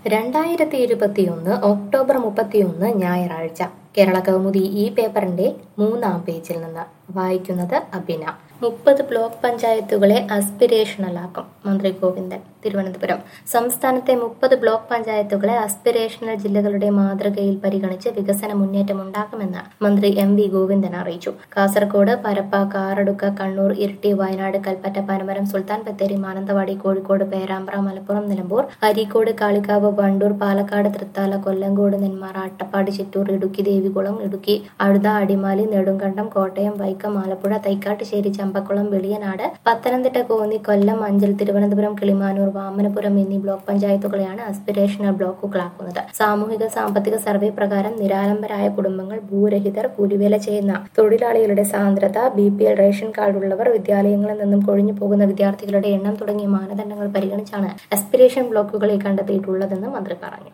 രണ്ടായിരത്തി ഇരുപത്തിയൊന്ന് ഒക്ടോബർ മുപ്പത്തിയൊന്ന് ഞായറാഴ്ച കേരള കൗമുദി ഈ പേപ്പറിന്റെ മൂന്നാം പേജിൽ നിന്ന് വായിക്കുന്നത് അബിന മുപ്പത് ബ്ലോക്ക് പഞ്ചായത്തുകളെ അസ്പിരേഷണലാക്കും മന്ത്രി ഗോവിന്ദൻ തിരുവനന്തപുരം സംസ്ഥാനത്തെ മുപ്പത് ബ്ലോക്ക് പഞ്ചായത്തുകളെ അസ്പിരേഷണൽ ജില്ലകളുടെ മാതൃകയിൽ പരിഗണിച്ച് വികസന മുന്നേറ്റം ഉണ്ടാക്കുമെന്ന് മന്ത്രി എം വി ഗോവിന്ദൻ അറിയിച്ചു കാസർഗോഡ് പരപ്പ കാറടുക്ക കണ്ണൂർ ഇരിട്ടി വയനാട് കൽപ്പറ്റ പനമരം സുൽത്താൻ ബത്തേരി മാനന്തവാടി കോഴിക്കോട് പേരാമ്പ്ര മലപ്പുറം നിലമ്പൂർ അരീക്കോട് കാളിക്കാവ് വണ്ടൂർ പാലക്കാട് തൃത്താല കൊല്ലങ്കോട് നെന്മാറ അട്ടപ്പാടി ചിറ്റൂർ ഇടുക്കി ദേവികുളം ഇടുക്കി അഴുത അടിമാലി നെടുങ്കണ്ടം കോട്ടയം വൈക്കം ആലപ്പുഴ തൈക്കാട്ടുശ്ശേരി ചമ്പക്കുളം വെളിയനാട് പത്തനംതിട്ട കോന്നി കൊല്ലം അഞ്ചൽ തിരുവനന്തപുരം കിളിമാനൂർ വാമനപുരം എന്നീ ബ്ലോക്ക് പഞ്ചായത്തുകളെയാണ് അസ്പിരേഷണൽ ബ്ലോക്കുകളാക്കുന്നത് സാമൂഹിക സാമ്പത്തിക സർവേ പ്രകാരം നിരാലംബരായ കുടുംബങ്ങൾ ഭൂരഹിതർ കൂലിവേല ചെയ്യുന്ന തൊഴിലാളികളുടെ സാന്ദ്രത B P L ration card ഉള്ളവർ വിദ്യാലയങ്ങളിൽ നിന്നും കൊഴിഞ്ഞു പോകുന്ന വിദ്യാർത്ഥികളുടെ എണ്ണം തുടങ്ങിയ മാനദണ്ഡങ്ങൾ പരിഗണിച്ചാണ് അസ്പിരേഷൻ ബ്ലോക്കുകളെ കണ്ടെത്തിയിട്ടുള്ളതെന്ന് മന്ത്രി പറഞ്ഞു